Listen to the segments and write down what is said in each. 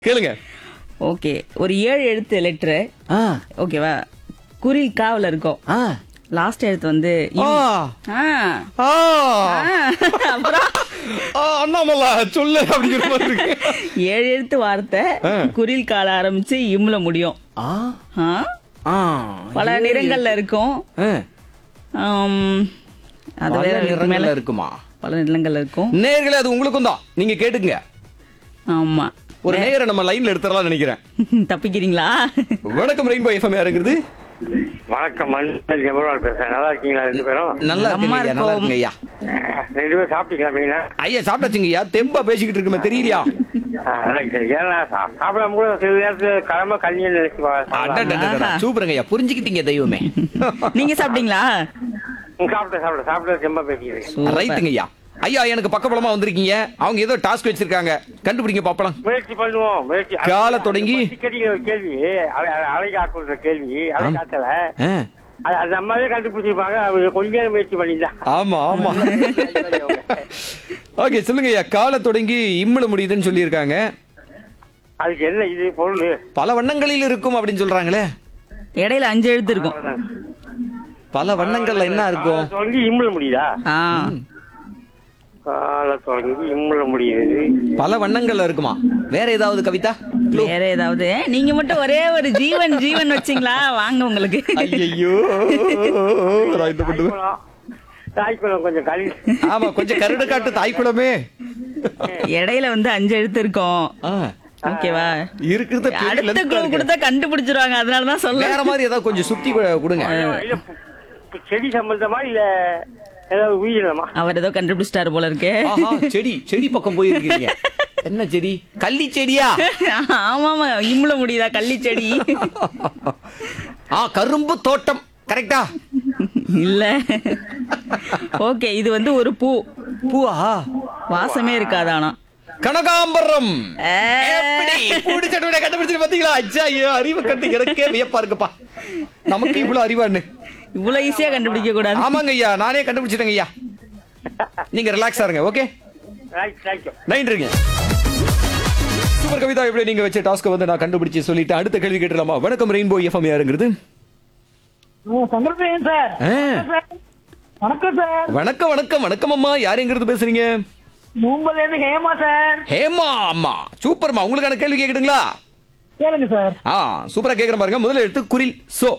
கேளுங்க ஓகே ஒரு ஏழு எழுத்து லெட்டரு ஆ ஓகேவா குரில் காவல இருக்கும் ஆ லாஸ்ட் எழுத்து வந்து ஆ இம். ஆ. ஆ ஆ. அப்புறம் ஆ, அண்ணாமலா சொல்லு அப்படிங்கிற மாதிரி இருக்கு ஏழு எழுத்து வார்த்தை ஆ. குரில் கால ஆரம்பிச்சு இம்ல முடியும் ஆ ஆ? ஆ பல நிறங்கள்ல இருக்கும் ஆ. ஆம், அது பல வேற இதுக்கு மேல நிறங்கள்ல இருக்குமா பல நிறங்கள்ல இருக்கும் நேர்களே அது உங்களுக்கும் தான் நீங்க கேட்டுங்க ஆமா ஒரு நேயரை நம்ம லைன்ல எடுத்துடலாம் நினைக்கிறேன் தப்பிக்கிறீங்களா வணக்கம் ரெயின்போ எஃப்எம் யாருங்கிறது வணக்கம் மன்சல் ஜெபரால் பேசுறேன் நல்லா இருக்கீங்களா ரெண்டு பேரும் நல்லா நம்ம இருக்குங்க ஐயா, நல்லா இருக்கோம். இருக்குங்க ஐயா ரெண்டு பேரும் சாப்பிட்டீங்களா மீனா ஐயா சாப்பிட்டாச்சுங்க ஐயா தெம்பா பேசிக்கிட்டு இருக்குமே தெரியலையா ஏன்னா சா- சாப்பிடாம கூட சில நேரத்துல கிளம்ப கல்யாணம் நினைச்சு வா- சாப்பிடலாம். அடடடடடா, சூப்பருங்க ஐயா புரிஞ்சுக்கிட்டீங்க தெய்வமே நீங்க சாப்பிட்டீங்களா ம், சாப்பிட்டேன் சாப்பிட்டேன் சாப்பிட்டு ரொம்ப பேசிக்கிறேன் சூப்பர். ரைட்டுங்க ஐயா ஐயா எனக்கு பக்கபலமா வந்திருக்கீங்க அவங்க ஏதோ டாஸ்க் வச்சிருக்காங்க கண்டுபிடிங்க பாப்பலாம் முயற்சி பண்ணுவோம் முயற்சி காலை தொடங்கி? கேட்டீங்க ஒரு கேள்வி அலை- அலை- அலை காக்குற கேள்வி அலை ஆம். காத்தல ஆ, அது அது நம்மளே கண்டுபிடிச்சிருப்பாங்க அவங்க கொஞ்ச நேரம் முயற்சி பண்ணிதான் ஆமா ஆமா ஓகே சொல்லுங்க ஐயா காலை தொடங்கி இம்முல முடியுதுன்னு சொல்லியிருக்காங்க அதுக்கு என்ன இது பொருள் பல வண்ணங்களில் இருக்கும் அப்படின்னு சொல்றாங்களே இடையில அஞ்சு எழுத்து இருக்கும் பல வண்ணங்கள்ல என்ன இருக்கும் காலை தொடங்கி இம்முல முடியுதா ஆ காலை தொடங்கி இம்முல முடியுது பல வண்ணங்கள்ல இருக்குமா வேற ஏதாவது கவிதா Clue? வேற ஏதாவது நீங்க மட்டும் ஒரே ஒரு ஜீவன் ஜீவன் வச்சீங்களா வாங்க உங்களுக்கு ஐயையோ நான் இந்த பண்ணுவேன். தாய்க்குளம் தாய்க்குளம் கொஞ்சம் கழி ஆமா கொஞ்சம் கருடு காட்டு தாய்க்குளமே இடையில வந்து அஞ்சு எழுத்து இருக்கும் ஆ, ஓகேவா இருக்கிறத பெரிய அடுத்த length ஆ குழு இருக்கு. கொடுத்தா கண்டுபிடிச்சிருவாங்க அதனாலதான் சொல்ல வேற மாதிரி ஏதாவது கொஞ்சம் சுத்தி கு- கொடுங்க இல்ல பு- செடி சம்பந்தமா இல்ல ஏதாவது உயிரினமா அவர் ஏதோ கண்டுபிடிச்சிட்டாரு போல இருக்கு ஆஹா செடி செடி பக்கம் போயிருக்கீங்க என்ன செடி கள்ளி செடியா ஆமா ஆமா இம்முல முடியுதா கள்ளி செடி ஆ கரும்பு தோட்டம் கரெக்டா இல்ல ஓகே இது வந்து ஒரு பூ பூவா வாசமே இருக்காது ஆனா கனகாம்பரம் ஏ. எப்படி புடிச்சட்டோட கண்டுபிடிச்சு பாத்தீங்களா அச்சா ஐயோ அறிவு கண்டு எனக்கே வியப்பா இருக்குப்பா நமக்கு இவ்வளவு அறிவான்னு இவ்வளவு ஈஸியா கண்டுபிடிக்க கூடாது ஆமாங்க ஐயா நானே கண்டுபிடிச்சிட்டேங்க ஐயா நீங்க ரிலாக்ஸா இருங்க ஓகே ரைட் தேங்க்யூ நைன்றுங்க சூப்பர் கவிதா எப்படி நீங்க வச்ச டாஸ்க் வந்து நான் கண்டுபிடிச்சு சொல்லிட்டு அடுத்த கேள்வி கேட்டுலாமா வணக்கம் ரெயின்போ எஃப்எம் யாருங்கிறது சந்திரசேகரன் சார் ஆ. வணக்கம் சார் வணக்கம் வணக்கம் வணக்கம் அம்மா யாருங்கிறது பேசுறீங்க மும்பைல இருந்து ஹேமா சார் ஹேமா அம்மா சூப்பர்மா உங்களுக்கான கேள்வி கேக்குதுங்களா கேளுங்க சார் ஆ சூப்பரா கேக்குற பாருங்க முதல்ல எடுத்து குரில் சோ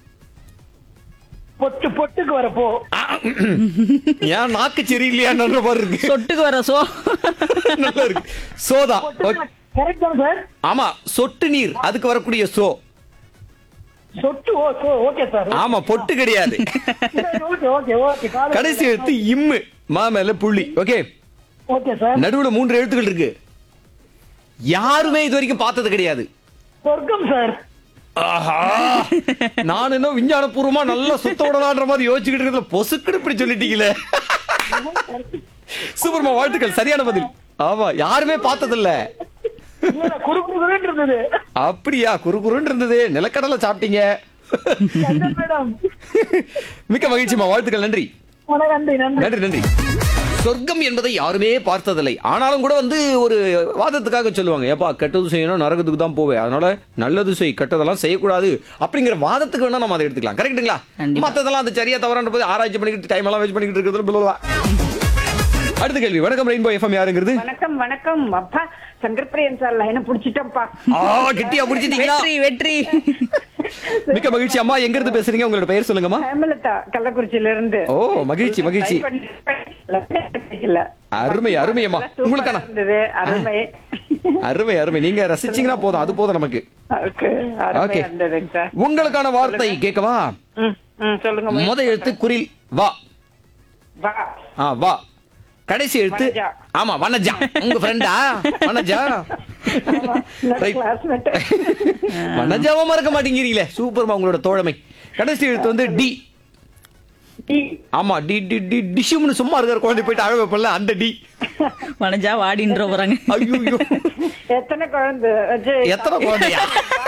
பொட்டு பொட்டுக்கு வரப்போ ஏன் நாக்கு சரியில்லையான்ற மாதிரி இருக்கு சொட்டுக்கு வர சோ நல்லா இருக்கு சோதா ஓகே. கரெக்ட் தான் சார் ஆமா சொட்டு நீர் அதுக்கு வரக்கூடிய சோ சொட்டு ஓ ஓ- ஓகே சார் ஆமா பொட்டு கிடையாது ஓகே ஓகே ஓகே காலை- கடைசி எழுத்து இம்மு மா மேல புள்ளி ஓகே ஓகே சார் நடுவுல மூன்று எழுத்துக்கள் இருக்கு யாருமே இது வரைக்கும் பார்த்தது கிடையாது சொர்க்கம் சார் ஆஹா நான் என்ன விஞ்ஞானபூர்வமா நல்லா சுத்த விடலான்ற மாதிரி யோசிச்சுக்கிட்டு இருக்கிறதுல பொசுக்குன்னு இப்படி சொல்லிட்டீங்களே சூப்பர்மா வாழ்த்துக்கள் சரியான பதில் ஆமா யாருமே பார்த்ததில்ல இல்ல குறுக்குறுன்னு இருந்தது அப்படியா குறுகுறுன்னு இருந்தது நிலக்கடலை சாப்பிட்டீங்க சந்தன் மேடம் மிக்க மகிழ்ச்சிமா வாழ்த்துக்கள் நன்றி வணக்கம் நன்றி நன்றி நன்றி நன்றி சொர்க்கம் என்பதை யாருமே பார்த்ததில்லை ஆனாலும் கூட வந்து ஒரு வாதத்துக்காக சொல்லுவாங்க ஏப்பா கெட்டது செய்யணும் நரகத்துக்கு தான் போவேன் அதனால நல்லது செய் கெட்டதெல்லாம் செய்யக்கூடாது அப்படிங்கிற வாதத்துக்கு வேணா நம்ம அதை எடுத்துக்கலாம் கரெக்ட்டுங்களா கண்டிப்பா. மத்ததெல்லாம் அது சரியா தவறான போது ஆராய்ச்சி பண்ணிக்கிட்டு டைம் எல்லாம் வேஸ்ட் பண்ணிக்கிட்டு இருக்கிறது பிள்ளைவா. அடுத்த கேள்வி வணக்கம் ரெயின்போ எஃப்எம் யாருங்கிறது வணக்கம் வணக்கம் அப்பா சங்கர்பிரியன் சார் லைனை புடிச்சிட்டோம்ப்பா ஆ கெட்டியா பிடிச்சிட்டீங்களா வெற்றி வெற்றி மிக்க மகிழ்ச்சி அம்மா எங்க இருந்து பேசுறீங்க உங்களோட பெயர் சொல்லுங்கம்மா ஹேமலதா கள்ளக்குறிச்சியில இருந்து ஓ மகிழ்ச்சி மகிழ்ச்சி இல்ல அருமை அருமை அம்மா உங்களுக்கான இருந்தது அருமை அருமை அருமை நீங்க ரசிச்சீங்கன்னா போதும் அது போதும் நமக்கு ஓகே அருமை ஓகே இருந்ததுங்க சார் உங்களுக்கான வார்த்தை கேட்கவா ம் ம் சொல்லுங்க முத எழுத்து குரில் வா வா ஆ வா கடைசி எழுத்து வனஜா. ஆமா வனஜா உங்க ஃப்ரெண்டா வனஜா Right. கிளாஸ்மேட் வனஜாவா மறக்க மாட்டேங்கிறீங்களே சூப்பர்மா உங்களோட தோழமை கடைசி எழுத்து வந்து டி ஆமா டி டி டி டிஷ்யூம்னு சும்மா இருக்கிற குழந்தை போயிட்டு அழ வைப்பல அந்த டி வனஜா வாடின்ற போறாங்க ஐயோ எத்தனை குழந்தை வச்சு எத்தனை குழந்தையா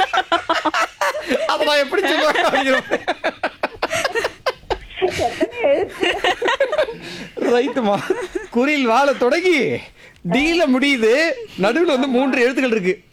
அத நான் எப்படி சொல்லுவேன் அப்படிங்கிற ரைட்டுமா குரில் வாழ தொடங்கி டீல முடியுது நடுவுல வந்து மூன்று எழுத்துக்கள் இருக்கு